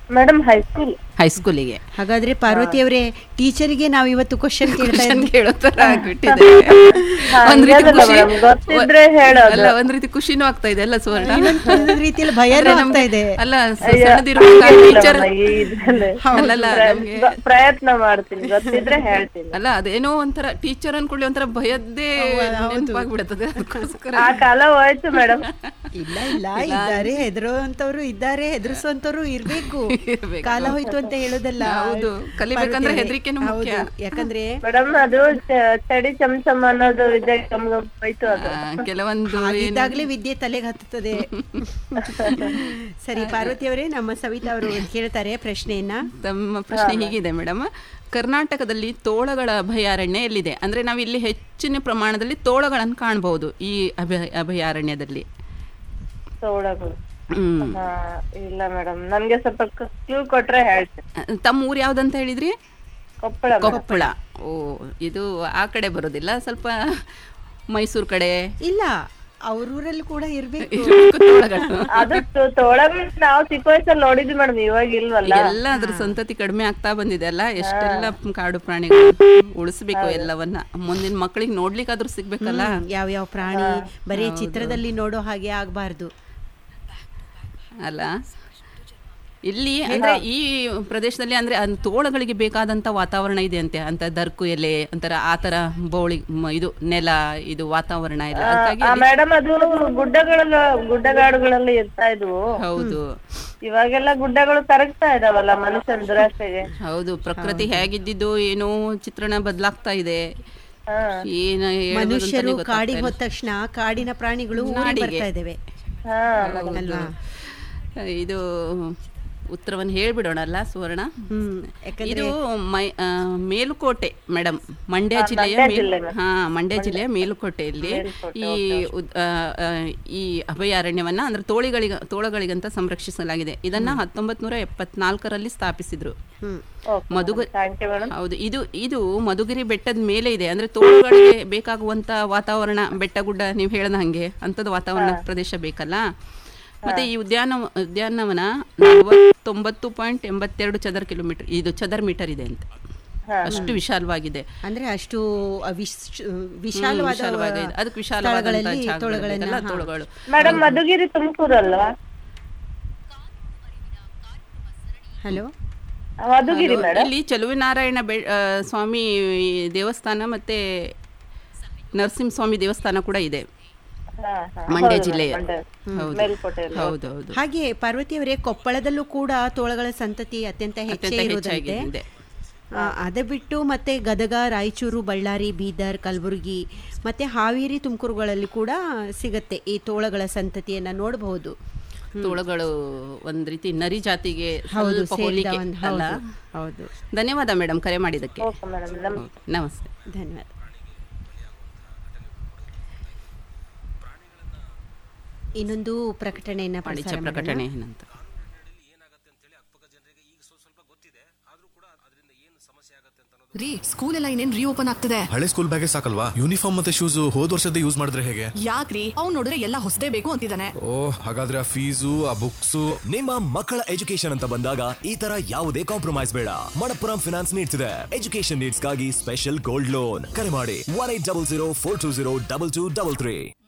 Madam high school ಹೈಸ್ಕೂಲಿಗೆ ಹಾಗಾದ್ರೆ ಪಾರ್ವತಿ ಅವರೇ ಟೀಚರ್ಗೆ ನಾವು ಇವತ್ತು ಕ್ವಶನ್ ಕೇಳ್ತಾ ಕ್ವಶನ್ ಇದ್ವಿ ಕೇಳೋ ತರ ಆಗ್ಬಿಟ್ಟಿದೆ ಹಾ, ಒಂದ್ ರೀತಿ ಇರೋದಿಲ್ಲ ಖುಷಿ madam, ಗೊತ್ತಿದ್ರೆ ಹೇಳೋದು. ಅಲ್ಲ ಒಂದ್ ರೀತಿ ಖುಷಿನೂ ಆಗ್ತಾ ಇದೆ ಅಲ್ಲ ಸುವರ್ಣ ಇನ್ನೊಂದು ರೀತಿಯಲ್ಲಿ ಭಯನೂ ಅಂದ್ರೆ ಆಗ್ತಾ ನಮ್ಗೆ- ಇದೆ ಅಲ್ಲ ಸ- ಅಯ್ಯೋ, ಸಣ್ಣದಿರುವಾಗ ಹಂಗೇನಿಲ್ಲ ಟೀಚರ್ madam, ಈ ಇದ್ರಲ್ಲಿ. ಅಲ್ಲಲ್ಲ ಪ್ರ- ನಮ್ಗೆ ಗೊ- ಪ್ರಯತ್ನ ಮಾಡ್ತೀನಿ ಗೊತ್ತಿದ್ರೆ ಹೇಳ್ತೀನಿ ಅಲ್ಲ ಅದೇನೋ ಒಂಥರ ಟೀಚರ್ ಅನ್ಕೊಳ್ಳಿ ಒಂಥರ ಭಯದ್ದೇ ನೆನಪಾಗ್ಬಿಡುತ್ತದೆ ಅದಕ್ಕೋಸ್ಕರ ಆ ಕಾಲ ಹೋಯ್ತು ಮೇಡಮ್ ಇಲ್ಲ ಇಲ್ಲ ಇದ್ದಾರೆ ಹೆದರುವಂತವ್ರು ಇದ್ದಾರೆ ಹೆದರ್ಸುವಂತವ್ರು ಇರ್ಬೇಕು ಇರ್ಬೇಕು. ಕಾಲ ಹೋಯ್ತು ಅಂತ ಹೇಳೋದಲ್ಲ ಹೌದು. ಕಲಿಬೇಕಂದ್ರೆ ಪಾರ್ವತಿ ಅವರೇ. ಹೆದ್ರಿಕೆನೂ ಮುಖ್ಯ. ಹೌದು. ಯಾಕಂದ್ರೆ ಮೇಡಮ್ ಅದು ಚ- ಚಡಿ ಚಮಚಮ್ ಅನ್ನೋದು ಇದೆ ಗಮ್ ಗಮ್ ಹೋಯ್ತು ಅದು ಆ, ಕೆಲವೊಂದು ಏನು- ಹಾಗಿದ್ದಾಗ್ಲೇ ವಿದ್ಯೆ ತಲೆಗೆ ಹತ್ತುತ್ತದೆ ಸರಿ ಪಾರ್ವತಿ ಅವರೇ ನಮ್ಮ ಸವಿತಾ ಅವರು ಕೇಳ್ತಾರೆ ಪ್ರಶ್ನೆಯನ್ನ ತಮ್ಮ ಪ್ರಶ್ನೆ ಹೀಗಿದೆ ಮೇಡಮ್ ಕರ್ನಾಟಕದಲ್ಲಿ ತೋಳಗಳ ಅಭಯಾರಣ್ಯ ಎಲ್ಲಿದೆ ಅಂದ್ರೆ ನಾವು ಇಲ್ಲಿ ಹೆಚ್ಚಿನ ಪ್ರಮಾಣದಲ್ಲಿ ತೋಳಗಳನ್ನು ಕಾಣಬಹುದು ಈ ಅಭಯ ಅಭಯಾರಣ್ಯದಲ್ಲಿ ತೋಳಗಳು ಹ್ಮ್ ಹಾ ಇಲ್ಲ ಮೇಡಮ್ ನನ್ಗೆ ಸ್ವಲ್ಪ ಕ್ಲೂ ಕೊಟ್ರೆ ಹೇಳ್ತೀನಿ ತಮ್ಮ ಊರು ಯಾವ್ದಂತ ಹೇಳಿದ್ರಿ ಕೊಪ್ಪಳ madam. ಕೊಪ್ಪಳ ಓ ಇದು ಆ ಕಡೆ ಬರೋದಿಲ್ಲ ಸ್ವಲ್ಪ ಮೈಸೂರು ಕಡೆ ಇಲ್ಲ ಅವ್ರೂರಲ್ಲಿ ಕೂಡ ಇರ್ಬೇಕು ಇರ್ಬೇಕು ತೋಳಗಳು ಅದು ತೋ- ತೋಳಗಳು ನಾವು ಚಿಕ್ಕ ವಯಸ್ಸಲ್ಲಿ ನೋಡಿದ್ವಿ ಮೇಡಮ್ ಇವಾಗ ಇಲ್ವಲ್ಲ ಎಲ್ಲ ಅದ್ರ ಸಂತತಿ ಕಡಿಮೆ ಆಗ್ತಾ ಬಂದಿದೆ ಅಲ್ಲ ಎಷ್ಟೆಲ್ಲ ಕಾಡು ಪ್ರಾಣಿಗಳು ಉಳಿಸ್ಬೇಕು ಎಲ್ಲವನ್ನ ಮುಂದಿನ ಮಕ್ಕಳಿಗೆ ನೋಡ್ಲಿಕ್ಕಾದ್ರೂ ಸಿಗ್ಬೇಕಲ್ಲ ಯಾವ ಯಾವ ಪ್ರಾಣಿ ಬರೀ ಚಿತ್ರದಲ್ಲಿ ನೋಡೋ ಹಾಗೆ ಆಗ್ಬಾರ್ದು ಅಲ್ಲ ಇಲ್ಲಿ ಅಂದ್ರೆ ಈ ಪ್ರದೇಶದಲ್ಲಿ ಅಂದ್ರೆ ಅನ್- ತೋಳಗಳಿಗೆ ಬೇಕಾದಂತ ವಾತಾವರಣ ಇದೆ ಅಂತೆ ಅಂತ ದರ್ಕು ಎಲೆ ಒಂಥರ ಆತರ ಬೋಳಿ ಮ- ಇದು ನೆಲ ಇದು ವಾತಾವರಣ ಎಲ್ಲ ಅದಕ್ಕಾಗಿ ಅಲ್ಲಿ- ಮೇಡಮ್ ಅದು ಗುಡ್ಡಗಳೆಲ್ಲ ಗುಡ್ಡಗಾಡುಗಳಲ್ಲಿ ಇರ್ತಾ ಇದ್ವು ಹೌದು ಇವಾಗೆಲ್ಲ ಗುಡ್ಡಗಳು ಕರಗ್ತಾ ಇದಾವಲ್ಲ ಮನುಷ್ಯನ ದುರಾಸೆಗೆ ಹೌದು ಪ್ರಕೃತಿ ಹೇಗಿದ್ದಿದ್ದು ಏನೋ ಚಿತ್ರಣ ಬದಲಾಗ್ತಾ ಇದೆ ಹಾ ಏನ ಹೇಳ್ಬೋದು ಅಂತಾನೆ ಮನುಷ್ಯರು ಗೊತ್ತಾಗ್ತಾ ಕಾಡಿಗೆ ಇಲ್ಲ. ಹೋದ ತಕ್ಷಣ ಕಾಡಿನ ಪ್ರಾಣಿಗಳು ಊರಿಗೆ ನಾಡಿಗೆ. ಬರ್ತಾ ಇದ್ದಾವೆ ಹಾ ಅಲ್ವಾ ಇದು ಉತ್ತರವನ್ನು ಹೇಳ್ಬಿಡೋಣಲ್ಲ ಸುವರ್ಣ ಹ್ಮ್ ಯಾಕಂದ್ರೆ ಇದು ಮೈ ಆ, ಮೇಲುಕೋಟೆ ಮೇಡಮ್ ಮಂಡ್ಯ ಜಿಲ್ಲೆಯ ಮಂಡ್ಯ ಮೇಲ್- ಜಿಲ್ಲೆ ಹಾ ಮಂಡ್ಯ ಜಿಲ್ಲೆಯ ಮೇಲುಕೋಟೆಯಲ್ಲಿ ಈ ಉದ್- ಆ, ಆ, ಈ ಅಭಯಾರಣ್ಯವನ್ನ ಅಂದ್ರೆ ತೋಳಿಗಳಿಗೆ ತೋಳಗಳಿಗಂತ ಸಂರಕ್ಷಿಸಲಾಗಿದೆ ಇದನ್ನ ಹತ್ತೊಂಬತ್ ನೂರ ಎಪ್ಪತ್ನಾಲ್ಕರಲ್ಲಿ ಸ್ಥಾಪಿಸಿದ್ರು ಹ್ಮ್ ಮಧುಗ ಥ್ಯಾಂಕ್ ಯು ಮೇಡಮ್ ಹೌದು ಇದು ಇದು ಮಧುಗಿರಿ ಬೆಟ್ಟದ ಮೇಲೆ ಇದೆ ಅಂದ್ರೆ ತೋಳುಗಳಿಗೆ ಬೇಕಾಗುವಂತ ವಾತಾವರಣ ಬೆಟ್ಟ ಗುಡ್ಡ ನೀವು ಹೇಳ್ದ ಹಂಗೆ ಅಂಥದ್ದು ವಾತಾವರಣ ಪ್ರದೇಶ ಬೇಕಲ್ಲ ಮತ್ತೆ ಈ ಉದ್ಯಾನ ಉದ್ಯಾನವನ ನಲವತ್ತೊಂಬತ್ತು ಪಾಯಿಂಟ್ ಎಂಬತ್ತೆರಡು ಚದರ ಕಿಲೋಮೀಟರ್ ಇದು ಚದರ ಮೀಟರ್ ಇದೆ ಅಂತ ಅಷ್ಟು ವಿಶಾಲವಾಗಿದೆ ಅಂದ್ರೆ ಅಷ್ಟು ವಿಶ್- ಹ್ಮ್, ವಿಶಾಲವಾದ ವಿಶಾಲವಾಗಿದೆ. ಅದಕ್ಕೆ ವಿಶಾಲವಾದಂತ ಸ್ಥಳಗಳಲ್ಲಿ ಜಾಗಗಳು ತೋಳುಗಳನ್ನ ಬೇಕಲ್ಲ, ಹಾ. ತೋಳುಗಳು ಮೇಡಮ್ ಮಧುಗಿರಿ ತುಮಕೂರು ಅಲ್ವಾ ಹಲೋ ಮಧುಗಿರಿ ಮೇಡಮ್ ಇಲ್ಲಿ ಚಲುವಿನಾರಾಯಣ ಬೆ ಆ, ಸ್ವಾಮಿ ದೇವಸ್ಥಾನ ಮತ್ತೆ ನರಸಿಂಹಸ್ವಾಮಿ ದೇವಸ್ಥಾನ ಕೂಡ ಇದೆ ಹಾ ಹಾ ಮಂಡ್ಯ ಜಿಲ್ಲೆಯ ಮಂಡ್ಯ. ಹೌದು ಮೇಲ್ಕೋಟೆಯಲ್ಲಿ ಹೌದು ಹೌದು ಹಾಗೆ ಪಾರ್ವತಿ ಅವರೇ ಕೊಪ್ಪಳದಲ್ಲೂ ಕೂಡ ತೋಳಗಳ ಸಂತತಿ ಅತ್ಯಂತ ಹೆಚ್ಚೇ ಅತ್ಯಂತ ಇರೋದಂತೆ ಹೆಚ್ಚಾಗಿದೆ ಆ, ಅದು ಬಿಟ್ಟು ಮತ್ತೆ ಗದಗ ರಾಯಚೂರು ಬಳ್ಳಾರಿ ಬೀದರ್ ಕಲಬುರಗಿ ಮತ್ತೆ ಹಾವೇರಿ ತುಮಕೂರುಗಳಲ್ಲಿ ಕೂಡ ಸಿಗತ್ತೆ ಈ ತೋಳಗಳ ಸಂತತಿಯನ್ನ ನೋಡಬಹುದು ತೋಳುಗಳು ಒಂದ್ ರೀತಿ ನರಿ ಜಾತಿಗೆ ಹೌದು ಸ್ವಲ್ಪ ಸೇರಿದ ಹೋಲಿಕೆ ಒಂದು ಅಲ್ಲ ಹೌದು ಹೌದು ಧನ್ಯವಾದ ಮೇಡಮ್ ಕರೆ ಮಾಡಿದ್ದಕ್ಕೆ ಓಕೆ ಮೇಡಮ್ ನಮ್ ನಮಸ್ತೆ ಧನ್ಯವಾದ ಇನ್ನೊಂದು ಪ್ರಕಟಣೆಯನ್ನ ವಾಣಿಜ್ಯ ಪ್ರಸಾರ ಮಾಡೋಣ. ಪ್ರಕಟಣೆ ಏನಂತ ರೀ ಸ್ಕೂಲ್ ಎಲ್ಲ ಇನ್ನೇನ್ ರೀಓಪನ್ ಆಗ್ತದೆ ಹಳೆ ಸ್ಕೂಲ್ ಬ್ಯಾಗೇ ಸಾಕಲ್ವಾ ಯೂನಿಫಾರ್ಮ್ ಮತ್ತೆ ಶೂಸ್ ಹೋದ್ ವರ್ಷದ ಯೂಸ್ ಮಾಡಿದ್ರೆ ಹೇಗೆ ಯಾಕ್ರಿ ಅವ್ನ್ ನೋಡಿದ್ರೆ ಎಲ್ಲ ಹೊಸದೇ ಬೇಕು ಅಂತಿದ್ದಾನೆ ಓ ಹಾಗಾದ್ರೆ ಆ ಫೀಸು ಆ ಬುಕ್ಸು ನಿಮ್ಮ ಮಕ್ಕಳ ಎಜುಕೇಶನ್ ಅಂತ ಬಂದಾಗ ಈ ತರ ಯಾವುದೇ ಕಾಂಪ್ರಮೈಸ್ ಬೇಡ ಮಣಪ್ಪುರಂ ಫಿನಾನ್ಸ್ ನೀಡ್ತಿದೆ ಎಜುಕೇಶನ್ ನೀಡ್ಸ್ಗಾಗಿ ಸ್ಪೆಷಲ್ ಗೋಲ್ಡ್ ಲೋನ್ ಕರೆ ಮಾಡಿ one eight double zero four two zero double two double three